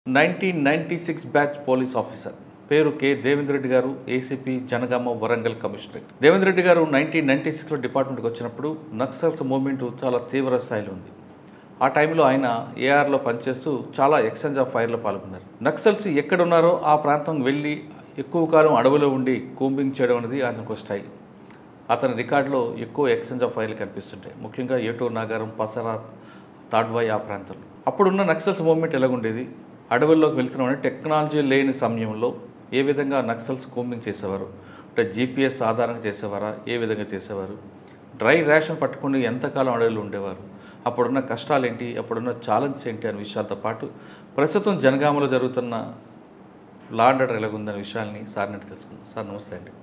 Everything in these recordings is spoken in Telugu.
nineteen ninety six batch police officer పేరు K Devendra Reddy garu ACP Jangaon Warangal commissionerate Devendra Reddy garu nineteen ninety సిక్స్లో డిపార్ట్మెంట్కి వచ్చినప్పుడు నక్సల్స్ మూవ్మెంట్ చాలా తీవ్ర స్థాయిలో ఉంది ఆ టైంలో ఆయన ఏఆర్లో పనిచేస్తూ చాలా ఎక్స్చేంజ్ ఆఫ్ ఫైర్లో పాల్గొన్నారు నక్సల్స్ ఎక్కడున్నారో ఆ ప్రాంతం వెళ్ళి ఎక్కువ కాలం అడవిలో ఉండి కూంబింగ్ చేయడం అనేది ఆయనకు వస్తాయి అతని రికార్డులో ఎక్కువ ఎక్స్చేంజ్ ఆఫ్ ఫైర్లు కనిపిస్తుంటాయి ముఖ్యంగా ఏటూరు నాగారం పసరా తాడ్వాయి ఆ ప్రాంతాల్లో అప్పుడున్న నక్సల్స్ మూవ్మెంట్ ఎలాగుండేది అడవుల్లోకి వెళ్తున్నామని టెక్నాలజీ లేని సమయంలో ఏ విధంగా నక్సల్స్ కూంబింగ్ చేసేవారు అంటే జీపీఎస్ ఆధారంగా చేసేవారా ఏ విధంగా చేసేవారు డ్రై రేషన్ పట్టుకుని ఎంతకాలం అడవులు ఉండేవారు అప్పుడున్న కష్టాలు ఏంటి అప్పుడున్న ఛాలెంజ్ ఏంటి అనే విషయాలతో పాటు ప్రస్తుతం జనగామలో జరుగుతున్న లా అండ్ ఆర్డర్ ఎలాగుందనే విషయాల్ని సార్ నుండి తెలుసుకుందాం సార్ నమస్తే అండి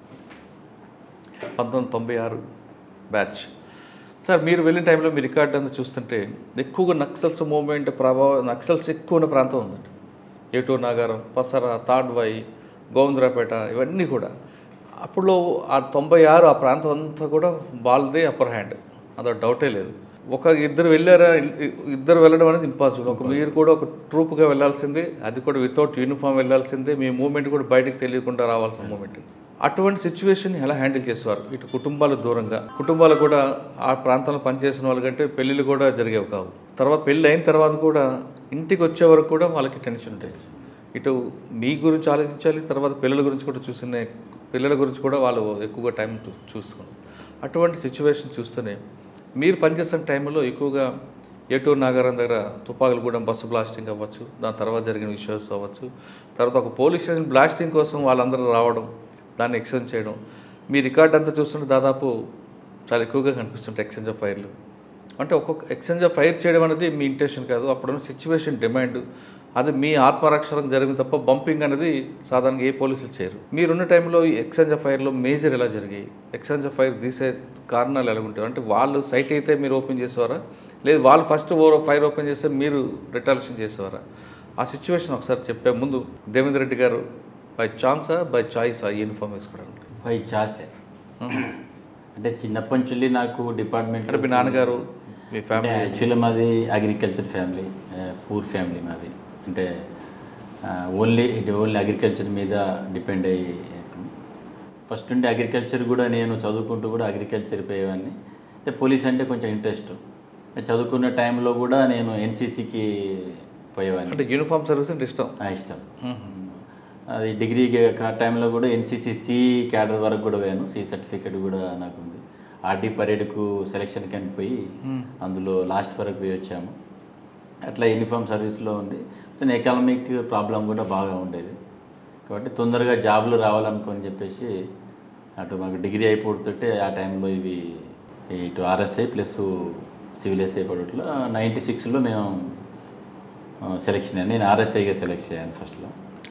పంతొమ్మిది తొంభై ఆరు బ్యాచ్ సార్ మీరు వెళ్ళిన టైంలో మీ రికార్డ్ అంతా చూస్తుంటే ఎక్కువగా నక్సల్స్ మూవ్మెంట్ ప్రభావం నక్సల్స్ ఎక్కువ ఉన్న ప్రాంతం ఉందండి ఏటూరు నాగారం పసర తాడ్వాయి గోవిందరాపేట ఇవన్నీ కూడా అప్పుడు ఆ తొంభై ఆరు ఆ ప్రాంతం అంతా కూడా వాళ్ళదే అప్పర్ హ్యాండ్ అదో డౌటే లేదు ఒక ఇద్దరు వెళ్ళారా ఇద్దరు వెళ్ళడం అనేది ఇంపాసిబుల్ ఒక మీరు కూడా ఒక ట్రూప్గా వెళ్ళాల్సిందే అది కూడా వితౌట్ యూనిఫామ్ వెళ్ళాల్సిందే మీ మూమెంట్ కూడా బయటకు తెలియకుండా రావాల్సిన మూమెంట్ అటువంటి సిచ్యువేషన్ ఎలా హ్యాండిల్ చేసేవారు ఇటు కుటుంబాలు దూరంగా కుటుంబాలు కూడా ఆ ప్రాంతంలో పనిచేసిన వాళ్ళకంటే పెళ్ళిళ్ళు కూడా జరిగేవి కావు తర్వాత పెళ్ళి అయిన తర్వాత కూడా ఇంటికి వచ్చే వరకు కూడా వాళ్ళకి టెన్షన్ ఉంటాయి ఇటు మీ గురించి ఆలోచించాలి తర్వాత పిల్లల గురించి కూడా చూసిన పిల్లల గురించి కూడా వాళ్ళు ఎక్కువగా టైం చూ- చూసుకోండి అటువంటి సిచ్యువేషన్ చూస్తూనే మీరు పనిచేస్తున్న టైంలో ఎక్కువగా ఏటూరు నాగారం దగ్గర తుపాకులగూడెం బస్సు బ్లాస్టింగ్ అవ్వచ్చు దాని తర్వాత జరిగిన ఇష్యూస్ అవ్వచ్చు తర్వాత ఒక పోలీస్ స్టేషన్ బ్లాస్టింగ్ కోసం వాళ్ళందరూ రావడం దాన్ని ఎక్స్చేంజ్ చేయడం మీ రికార్డ్ అంతా చూస్తుంటే దాదాపు చాలా ఎక్కువగా కనిపిస్తుంటాయి ఎక్స్చేంజ్ ఆఫ్ ఫైర్లు అంటే ఒక్కొక్క ఎక్స్చేంజ్ ఆఫ్ ఫైర్ చేయడం అనేది మీ ఇంటెన్షన్ కాదు అప్పుడున్న సిచ్యువేషన్ డిమాండ్ అది మీ ఆత్మరక్షణ జరిగింది తప్ప బంపింగ్ అనేది సాధారణంగా ఏ పోలీసులు చేయరు మీరున్న టైంలో ఈ ఎక్స్చేంజ్ ఆఫ్ ఫైర్లో మేజర్ ఎలా జరిగాయి ఎక్స్చేంజ్ ఆఫ్ ఫైర్ తీసే కారణాలు ఎలా ఉంటాయి అంటే వాళ్ళు సైట్ అయితే మీరు ఓపెన్ చేసేవారా లేదు వాళ్ళు ఫస్ట్ ఫైర్ ఓపెన్ చేస్తే మీరు రిటాలిషన్ చేసేవారా ఆ సిచ్యువేషన్ ఒకసారి చెప్పే ముందు దేవేంద్ర రెడ్డి గారు బై ఛాన్సా బై చాయిసా యూనిఫామ్ వేసుకోవడానికి బై చాసే అంటే చిన్నప్పటి నుంచి నాకు డిపార్ట్మెంట్ అంటే మీ నాన్నగారు మీ అంటే ఫ్యామిలీ యాక్చువల్లీ మాది అగ్రికల్చర్ ఫ్యామిలీ పూర్ ఫ్యామిలీ మాది అంటే ఓన్లీ ఇది ఓన్లీ అగ్రికల్చర్ మీద డిపెండ్ అయ్యి ఫస్ట్ నుండి అగ్రికల్చర్ కూడా నేను చదువుకుంటూ కూడా అగ్రికల్చర్ పోయేవాడిని అంటే పోలీస్ అంటే కొంచెం ఇంట్రెస్ట్ చదువుకున్న టైంలో కూడా నేను ఎన్సీసీకి పోయేవాడిని అంటే యూనిఫామ్ సర్వీస్ అంటే ఇష్టం ఆ, ఇష్టం అది డిగ్రీ టైంలో కూడా ఎన్సీసీ సి క్యాడర్ వరకు కూడా పోయాను సి సర్టిఫికేట్ కూడా నాకు ఉంది ఆర్డీ పరేడ్కు సెలక్షన్కి అని పోయి అందులో లాస్ట్ వరకు పోయి వచ్చాము అట్లా యూనిఫామ్ సర్వీస్లో ఉంది కొంచెం ఎకనామిక్ ప్రాబ్లం కూడా బాగా ఉండేది కాబట్టి తొందరగా జాబ్లు రావాలనుకొని చెప్పేసి అటు మాకు డిగ్రీ అయిపోతుంటే ఆ టైంలో ఇవి ఇటు ఆర్ఎస్ఐ ప్లస్ సివిల్ ఎస్ఐ పడట్లో నైంటీ సిక్స్లో మేము సెలెక్షన్ అయ్యాను నేను ఆర్ఎస్ఐగా సెలెక్ట్ అయ్యాను ఫస్ట్లో